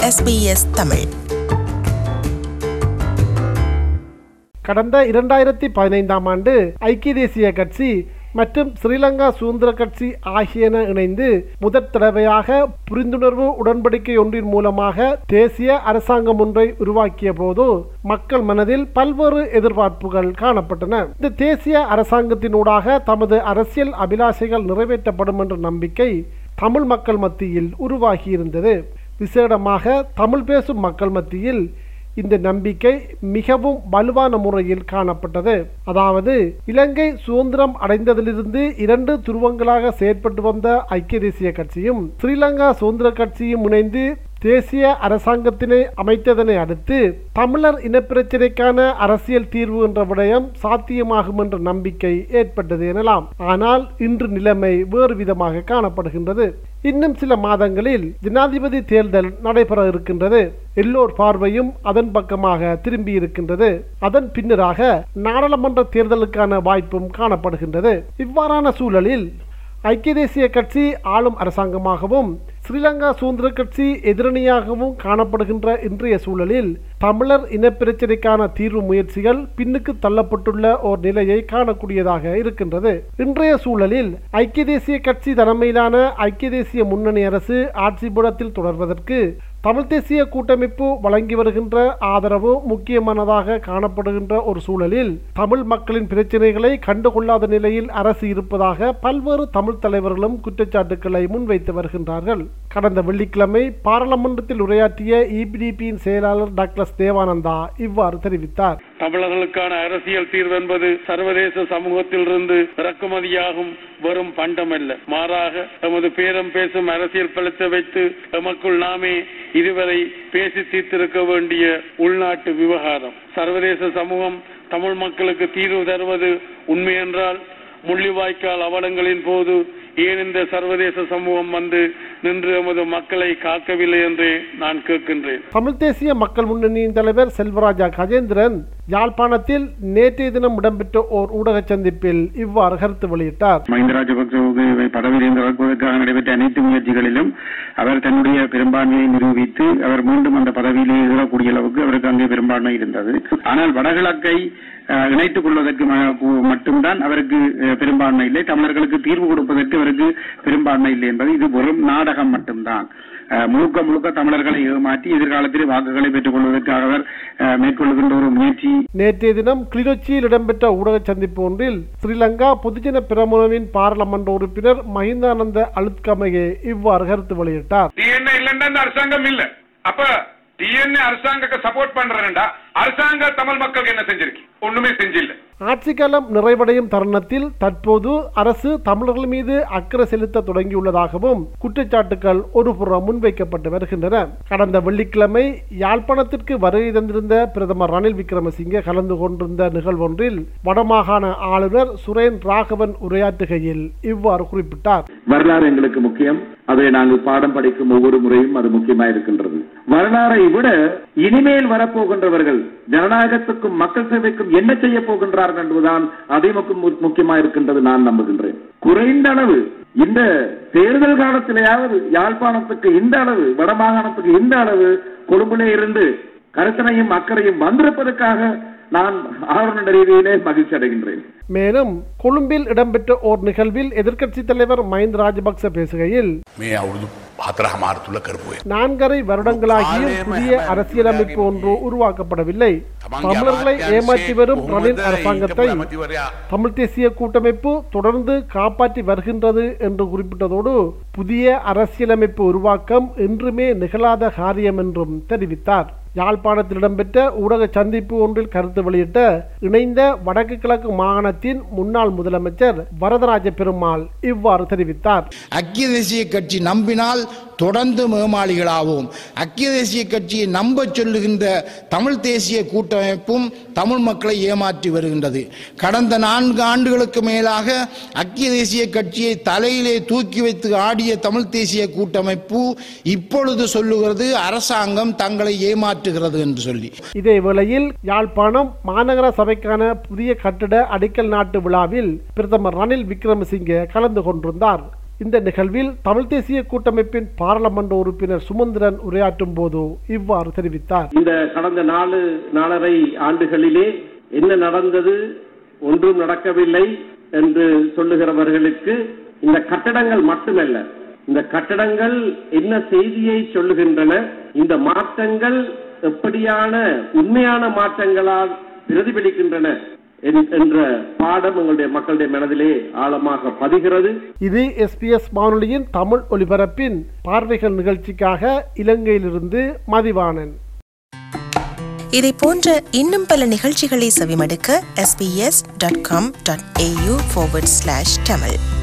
SBS Tamil கடந்த இரண்டாயிரத்தி பதினைந்தாம் ஆண்டு ஐக்கிய தேசிய கட்சி மற்றும் ஸ்ரீலங்கா சுதந்திர கட்சி ஆகியன இணைந்து முதற் தடவையாக புரிந்துணர்வு உடன்படிக்கை ஒன்றின் மூலமாக தேசிய அரசாங்கம் ஒன்றை உருவாக்கிய போது மக்கள் மனதில் பல்வேறு எதிர்பார்ப்புகள் காணப்பட்டன இந்த தேசிய அரசாங்கத்தினூடாக தமது அரசியல் அபிலாஷைகள் நிறைவேற்றப்படும் என்ற நம்பிக்கை தமிழ் மக்கள் மத்தியில் உருவாகியிருந்தது விசேடமாக தமிழ் பேசும் மக்கள் மத்தியில் இந்த நம்பிக்கை மிகவும் வலுவான முறையில் காணப்பட்டது அதாவது இலங்கை சுதந்திரம் அடைந்ததிலிருந்து இரண்டு துருவங்களாக செயற்பட்டு வந்த ஐக்கிய தேசிய கட்சியும் ஸ்ரீலங்கா சுதந்திர கட்சியும் இணைந்து தேசிய அரசாங்கத்தினை அமைத்ததனை அடுத்து தமிழர் இனப்பிரச்சினைக்கான அரசியல் தீர்வு என்ற விடயம் சாத்தியமாகும் என்ற நம்பிக்கை ஏற்பட்டது எனலாம் ஆனால் இன்று நிலைமை வேறு விதமாக காணப்படுகின்றது இன்னும் சில மாதங்களில் ஜனாதிபதி தேர்தல் நடைபெற இருக்கின்றது எல்லோர் பார்வையும் அதன் பக்கமாக திரும்பி இருக்கின்றது அதன் பின்னராக நாடாளுமன்ற தேர்தலுக்கான வாய்ப்பும் காணப்படுகின்றது இவ்வாறான சூழலில் ஐக்கிய தேசிய கட்சி ஆளும் அரசாங்கமாகவும் ஸ்ரீலங்கா சுதந்திர கட்சி எதிரணியாகவும் காணப்படுகின்ற இன்றைய சூழலில் தமிழர் இனப்பிரச்சினைக்கான தீர்வு முயற்சிகள் பின்னுக்கு தள்ளப்பட்டுள்ள ஓர் நிலையை காணக்கூடியதாக இருக்கின்றது இன்றைய சூழலில் ஐக்கிய தேசிய கட்சி தலைமையிலான ஐக்கிய தேசிய முன்னணி அரசு ஆட்சி புலத்தில் தொடர்வதற்கு தமிழ் தேசிய கூட்டமைப்பு வழங்கி வருகின்ற ஆதரவு முக்கியமானதாக காணப்படுகின்ற ஒரு சூழலில் தமிழ் மக்களின் பிரச்சனைகளை கண்டுகொள்ளாத நிலையில் அரசு இருப்பதாக பல்வேறு தமிழ் தலைவர்களும் குற்றச்சாட்டுக்களை முன்வைத்து வருகின்றார்கள் கடந்த வெள்ளிக்கிழமை பாராளுமன்றத்தில் உரையாற்றிய இபிடிபியின் செயலாளர் டாக்டர் தேவானந்தா இவ்வாறு தெரிவித்தார் தமிழர்களுக்கான அரசியல் தீர்வு என்பது சர்வதேச சமூகத்திலிருந்து இறக்குமதியாகும் வெறும் பண்டமல்ல மாறாக எமது பேரம் பேசும் அரசியல் பலத்தை வைத்து எமக்குள் நாமே இதுவரை பேசி தீர்த்திருக்க வேண்டிய உள்நாட்டு விவகாரம் சர்வதேச சமூகம் தமிழ் மக்களுக்கு தீர்வு தருவது உண்மை என்றால் முள்ளிவாய்க்கால் அவலங்களின் போது ஏன் இந்த சர்வதேச சமூகம் வந்து நின்று எமது மக்களை காக்கவில்லை என்றே நான் கேட்கின்றேன் தமிழ் தேசிய மக்கள் முன்னணியின் தலைவர் செல்வராஜா கஜேந்திரன் யாழ்ப்பாணத்தில் நேற்றைய தினம் இடம்பெற்ற ஓர் ஊடக சந்திப்பில் இவ்வாறு கருத்து வெளியிட்டார் மஹிந்த ராஜபக்சவுக்கு பதவியிலிருந்து இறக்குவதற்காக நடைபெற்ற அனைத்து முயற்சிகளிலும் அவர் தன்னுடைய பெரும்பான்மையை நிரூபித்து அவர் மீண்டும் அந்த பதவியிலே ஏறக்கூடிய அளவுக்கு அவருக்கு அங்கே பெரும்பான்மை இருந்தது ஆனால் வடகிழக்கை அஹ், இணைத்துக் கொள்வதற்கு ம- கு- மட்டும்தான் அவருக்கு அஹ், பெரும்பான்மை இல்லை தமிழர்களுக்கு தீர்வு கொடுப்பதற்கு அவருக்கு பெரும்பான்மை இல்லை என்பது இது வெறும் நாடகம் மட்டும்தான் அஹ், முழுக்க முழுக்க தமிழர்களை ஏமாற்றி எதிர்காலத்தில் வாக்குகளை பெற்றுக் கொள்வதற்காக அவர் அஹ், மேற்கொள்ளுகின்ற ஒரு முயற்சி நேற்றைய தினம் கிளிநொச்சியில் இடம்பெற்ற ஊடக சந்திப்பு ஒன்றில் ஸ்ரீலங்கா பொதுஜன பிரமுனவின் பாராளுமன்ற உறுப்பினர் மஹிந்தானந்த அலுத்கமையே இவ்வாறு கருத்து வெளியிட்டார் டிஎன்ஏ இல்லைன்னா இந்த அரசாங்கம் இல்ல அப்ப டிஎன்ஏ அரசாங்கத்தை சப்போர்ட் பண்றேன்டா அரசாங்க தமிழ் மக்களுக்கு என்ன செஞ்சிருக்கு ஒண்ணுமே செஞ்சில்ல ஆட்சி காலம் நிறைவடையும் தருணத்தில் தற்போது அரசு தமிழர்கள் மீது அக்கறை செலுத்த தொடங்கியுள்ளதாகவும் குற்றச்சாட்டுகள் ஒருபுறம் முன்வைக்கப்பட்டு வருகின்றன கடந்த வெள்ளிக்கிழமை யாழ்ப்பாணத்திற்கு வருகை தந்திருந்த பிரதமர் ரணில் விக்ரமசிங்கே கலந்து கொண்டிருந்த நிகழ்வொன்றில் வடமாகாண ஆளுநர் சுரேன் ராகவன் உரையாற்றுகையில் இவ்வாறு குறிப்பிட்டார் வரலாறு எங்களுக்கு முக்கியம் அதை நாங்கள் பாடம் படிக்கும் ஒவ்வொரு முறையும் அது முக்கியமா இருக்கின்றது வரலாறை விட இனிமேல் வரப்போகின்றவர்கள் ஜனநாயகத்துக்கும் மக்கள் சேவைக்கும் என்ன செய்ய போகின்றார்கள் என்பதுதான் அதிமுக முக்கியமா இருக்கின்றது நான் நம்புகின்றேன் குறைந்த அளவு இந்த தேர்தல் காலத்திலேயாவது யாழ்ப்பாணத்துக்கு இந்த அளவு வடமாகாணத்துக்கு இந்த அளவு கொழும்பிலே இருந்து கருத்தனையும் அக்கறையும் வந்திருப்பதற்காக நான் ஆவண ரீதியிலே மகிழ்ச்சி அடைகின்றேன் மேலும் கொழும்பில் இடம்பெற்ற ஓர் நிகழ்வில் எதிர்க்கட்சித் தலைவர் மஹிந்த ராஜபக்ச பேசுகையில் මේ අවුරුදු හතර හමාර තුළ කරපුය. நான்கரை வருடங்களாகியும் புதிய அரசியலமைப்பு ஒன்று உருவாக்கப்படவில்லை தமிழர்களை ஏமாற்றி வரும் ரணில் அரசாங்கத்தை தமிழ் தேசிய கூட்டமைப்பு தொடர்ந்து காப்பாற்றி வருகின்றது என்று குறிப்பிட்டதோடு புதிய அரசியலமைப்பு உருவாக்கம் என்றுமே நிகழாத காரியம் என்றும் தெரிவித்தார் யாழ்ப்பாணத்தில் இடம்பெற்ற ஊடக சந்திப்பு ஒன்றில் கருத்து வெளியிட்ட இணைந்த வடக்கு கிழக்கு மாகாணத்தின் முன்னாள் முதலமைச்சர் வரதராஜ பெருமாள் இவ்வாறு தெரிவித்தார் ஐக்கிய தேசிய கட்சி நம்பினால் தொடர்ந்து மேமாளிகளாவோம் ஐக்கிய தேசிய கட்சியை நம்பச் சொல்லுகின்ற தமிழ் தேசிய கூட்டமைப்பும் தமிழ் மக்களை ஏமாற்றி வருகின்றது கடந்த நான்கு ஆண்டுகளுக்கு மேலாக ஐக்கிய தேசிய கட்சியை தலையிலே தூக்கி வைத்து ஆடிய தமிழ் தேசிய கூட்டமைப்பு இப்பொழுது சொல்லுகிறது அரசாங்கம் தங்களை ஏமாற்றுகிறது என்று சொல்லி இதே வேளையில் யாழ்ப்பாணம் மாநகர சபைக்கான புதிய கட்டிட அடிக்கல் நாட்டு விழாவில் பிரதமர் ரணில் விக்ரமசிங்கே கலந்து கொண்டிருந்தார் இந்த நிகழ்வில் தமிழ் தேசிய கூட்டமைப்பின் பாராளுமன்ற உறுப்பினர் சுமந்திரன் உரையாற்றும் போது இவ்வாறு தெரிவித்தார் இந்த கடந்த நாலு நாலரை ஆண்டுகளிலே என்ன நடந்தது ஒன்றும் நடக்கவில்லை என்று சொல்லுகிறவர்களுக்கு இந்த கட்டடங்கள் மட்டுமல்ல இந்த கட்டடங்கள் என்ன செய்தியை சொல்லுகின்றன இந்த மாற்றங்கள் எப்படியான உண்மையான மாற்றங்களால் பிரதிபலிக்கின்றன என்- என்ற பாடம் எங்களுடைய மக்களுடைய மனதிலே ஆழமாக பதிகிறது இது எஸ்பிஎஸ் வானொலியின் தமிழ் ஒலிபரப்பின் பார்வைகள் நிகழ்ச்சிக்காக இலங்கையிலிருந்து மதிவாணன் இதை போன்ற இன்னும் பல நிகழ்ச்சிகளை செவிமடுக்க sbs.com.au forward slash tamil